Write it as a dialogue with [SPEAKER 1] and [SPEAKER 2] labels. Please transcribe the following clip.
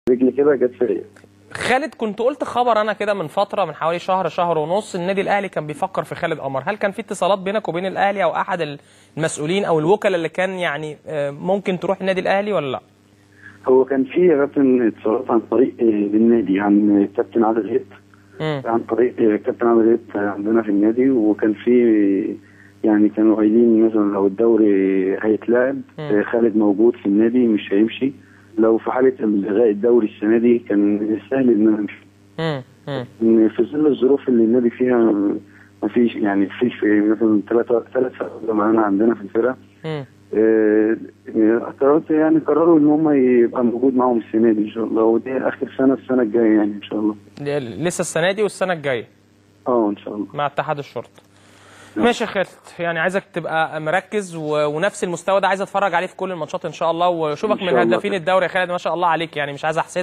[SPEAKER 1] رجلي كده جت فيا
[SPEAKER 2] خالد كنت قلت خبر انا كده من فتره من حوالي شهر شهر ونص النادي الاهلي كان بيفكر في خالد قمر هل كان في اتصالات بينك وبين الاهلي او احد المسؤولين او الوكلاء اللي كان يعني آه، ممكن تروح النادي الاهلي ولا لا
[SPEAKER 1] هو كان في يا كابتن اتصالات عن طريق آه، النادي عن كابتن عادل هيت
[SPEAKER 2] مم.
[SPEAKER 1] عن طريق آه، كابتن عادل هيت عندنا في النادي وكان في يعني كانوا قايلين مثلا لو الدوري هيتلعب
[SPEAKER 2] مم.
[SPEAKER 1] آه، خالد موجود في النادي مش هيمشي لو في حاله الغاء الدوري السنه دي كان سهل ان انا امشي
[SPEAKER 2] مم. مم.
[SPEAKER 1] إن في ظل الظروف اللي النادي فيها ما فيش يعني في في مثلا ثلاثة ثلاث فرق معانا عندنا في الفرقة
[SPEAKER 2] مم.
[SPEAKER 1] آه، آه، قررت يعني قرروا ان هم يبقى موجود معاهم السنة دي ان شاء الله ودي اخر سنة السنة الجاية يعني ان شاء الله
[SPEAKER 2] لسه السنه دي والسنه الجايه
[SPEAKER 1] اه ان شاء الله
[SPEAKER 2] مع اتحاد الشرطه ماشي يا خالد يعني عايزك تبقى مركز و... ونفس المستوى ده عايز اتفرج عليه في كل الماتشات ان شاء الله واشوفك
[SPEAKER 1] إن
[SPEAKER 2] من
[SPEAKER 1] شاء الله.
[SPEAKER 2] هدافين الدوري يا خالد ما شاء الله عليك يعني مش عايز احسد